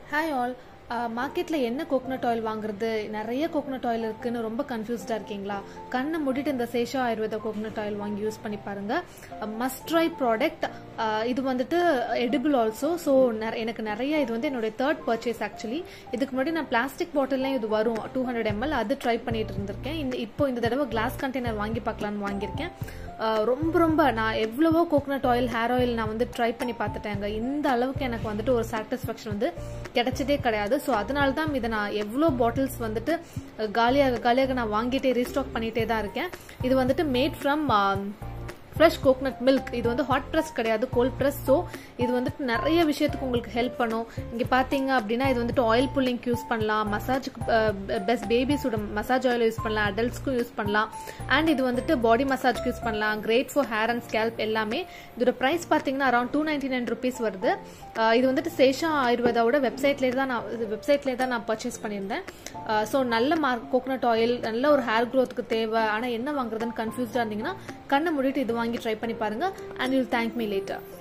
hi all மார்க்கெட்டில் என்ன coconut oil வாங்குறது நிறைய கோகனட் ஆயில் இருக்குன்னு ரொம்ப கன்ஃபியூஸ்டாக இருக்கீங்களா கண்ணை மூடிட்டு இந்த சேஷா ஆயுர்வேதா கோகனட் ஆயில் வாங்கி யூஸ் பண்ணி பாருங்க மஸ்ட் ட்ரை ப்ராடக்ட் இது வந்துட்டு எடிபிள் ஆல்சோ ஸோ எனக்கு நிறைய இது வந்து என்னுடைய தேர்ட் பர்ச்சேஸ் ஆக்சுவலி இதுக்கு முன்னாடி நான் பிளாஸ்டிக் பாட்டில்லாம் இது வரும் டூ ஹண்ட்ரட் எம்எல் அது ட்ரை பண்ணிட்டு இருந்திருக்கேன் இந்த இப்போ இந்த தடவை கிளாஸ் கண்டெய்னர் வாங்கி பார்க்கலான்னு வாங்கியிருக்கேன் ரொம்ப ரொம்ப நான் எவ்வளவோ கோகனட் ஆயில் ஹேர் ஆயில் நான் வந்து ட்ரை பண்ணி பார்த்துட்டேங்க இந்த அளவுக்கு எனக்கு வந்துட்டு ஒரு சாட்டிஸ்ஃபேக்ஷன் வந்து கிடைச்சதே கிடையாது ஸோ அதனால தான் இதை நான் எவ்வளோ பாட்டில்ஸ் வந்துட்டு காலியாக காலியாக நான் வாங்கிட்டே ரீஸ்டாக் பண்ணிட்டே தான் இருக்கேன் இது வந்துட்டு made from fresh coconut milk இது வந்து ஹாட் ப்ரெஸ் கிடையாது கோல்ட் ப்ரெஸ் ஸோ இது வந்துட்டு நிறைய விஷயத்துக்கு உங்களுக்கு ஹெல்ப் பண்ணும் இங்கே பார்த்தீங்க அப்படின்னா இது வந்துட்டு ஆயில் புல்லிங்க்கு யூஸ் பண்ணலாம் மசாஜுக்கு பெஸ்ட் பேபிஸோட மசாஜ் ஆயில் யூஸ் பண்ணலாம் அடல்ட்ஸ்க்கும் யூஸ் பண்ணலாம் அண்ட் இது வந்துட்டு பாடி மசாஜ்க்கு யூஸ் பண்ணலாம் great for hair and scalp எல்லாமே இதோட ப்ரைஸ் பார்த்தீங்கன்னா around two ninety nine rupees வருது இது வந்துட்டு சேஷா ஆயுர்வேதாவோட வெப்சைட்லேயே தான் நான் வெப்சைட்லேயே தான் நான் பர்ச்சேஸ் பண்ணியிருந்தேன் ஸோ நல்ல மார்க் கோகனட் ஆயில் நல்ல ஒரு ஹேர் க்ரோத்துக்கு தேவை ஆனால் என்ன வாங்குறதுன்னு கன்ஃபியூஸ்டாக இருந்தீங்கன்னா கண்ணை மூடிட்டு இது வாங்கி ட்ரை பண்ணி பாருங்க and you'll thank me later